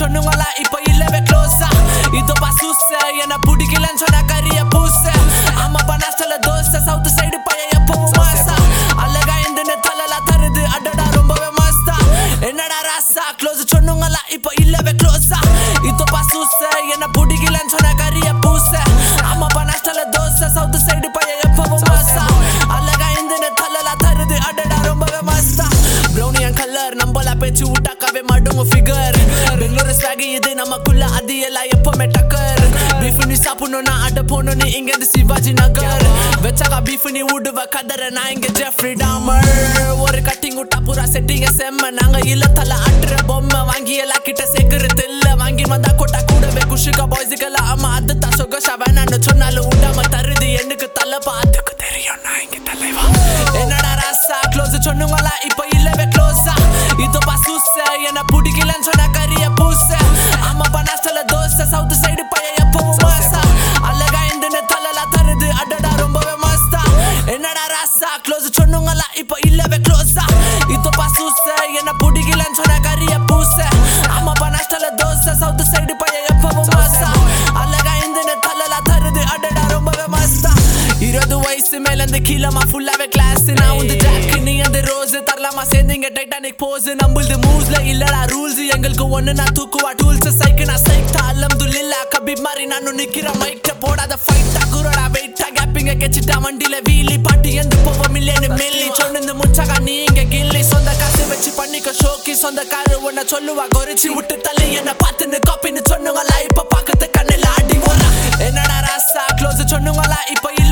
சொன்னுங்களா இப்ப இல்லவே க்ளோஸா இதோ பசூச என்ன பிடிக்கலன்னு சொன்ன கரிய பூச அம்மா பனாஸ்டல தோசை சவுத் சைடு பையன் எப்பவும் மாசா அழகா இந்த தலலா தருது அடடா ரொம்பவே மஸ்தா என்னடா ராசா க்ளோஸ் சொன்னுங்களா இப்ப இல்லவே க்ளோஸா இதோ பசூச என்ன பிடிக்கலன்னு சொன்ன கரிய பூச அம்மா பனாஸ்டல தோசை சவுத் சைடு பையன் எப்பவும் மாசா அழகா இந்த தலலா தருது அடடா ரொம்பவே மஸ்தா ப்ரௌனியன் கலர் நம்மள பேச்சு விட்டாக்காவே மடுங்க ஃபிகர் பெங்களூர் ஸ்வாகி இது நமக்குள்ள அது எல்லாம் எப்பவுமே டக்கர் பீஃப் நீ சாப்பிடணும்னா அட போகணும்னு இங்க இருந்து சிவாஜி நகர் வச்சாக்கா பீஃப் நீ விடுவ கதற நான் இங்க ஜெஃப்ரி டாமர் ஒரு கட்டிங் விட்டா பூரா செட்டிங்க செம்ம நாங்க இல்ல தல அட்டுற பொம்மை வாங்கி எல்லாம் கிட்ட சேர்க்கறது இல்ல வாங்கி வந்தா கொட்டா கூடவே குஷிக்கா பாய்ஸுக்கெல்லாம் ஆமா அது தான் சொகஷா வேணான்னு சொன்னாலும் விடாம தருது எனக்கு தலை பார்த்துக்கு தெரியும் நான் இங்க தலைவா என்னடா ராசா க்ளோஸ் சொன்னுங்களா இப்ப இல்லவே க்ளோஸா இதோ பசூச என்ன பிடிக்கலன்னு சொன்ன கரிய பூச அம்மா பனாஸ்டல தோசை சவுத் சைடு பையன் எப்பவும் மாசா அழகா இந்த தலலா தருது அடடா ரொம்பவே மஸ்தா என்னடா ராசா க்ளோஸ் சொன்னுங்களா இப்ப இல்லவே க்ளோஸா இதோ பசூச என்ன பிடிக்கலன்னு சொன்ன கரிய பூச அம்மா பனாஸ்டல தோசை சவுத் சைடு பையன் எப்பவும் மாசா அழகா இந்த தலலா தருது அடடா ரொம்பவே மஸ்தா இருபது வயசு மேல இருந்து கீழமா ஃபுல்லாவே கிளாஸ் நான் வந்து ஜாக் நீ அந்த ரோஸ் தரலாமா சேர்ந்தீங்க டைட்டானிக் போஸ் நம்மளது மூவ்ஸ்ல இல்லடா ரூல்ஸ் எங்களுக்கு ஒண்ணு நான் தூக்குவா டூல்ஸ் சைக்கு நான் சைக் அல்ஹம்துலில்லா கபீப் மாதிரி நானும் நிக்கிற மைக்க போடாத ஃபைட்டா குரோடா வெயிட்டா கேப்பிங்க கெச்சிட்டா வண்டியில வீலி பாட்டி எந்த போவ மில்லியன் மில்லி சொன்னு முச்சாக்கா நீ இங்க கில்லி சொந்த காசு வச்சு பண்ணிக்க ஷோக்கி சொந்த காரு உன்ன சொல்லுவா கொறிச்சு விட்டு தள்ளி என்ன பார்த்துன்னு காப்பின்னு சொன்னுங்களா இப்ப பாக்கத்து கண்ணில் ஆடி வரா என்னடா ராசா க்ளோஸ் சொன்னுங்களா இப்ப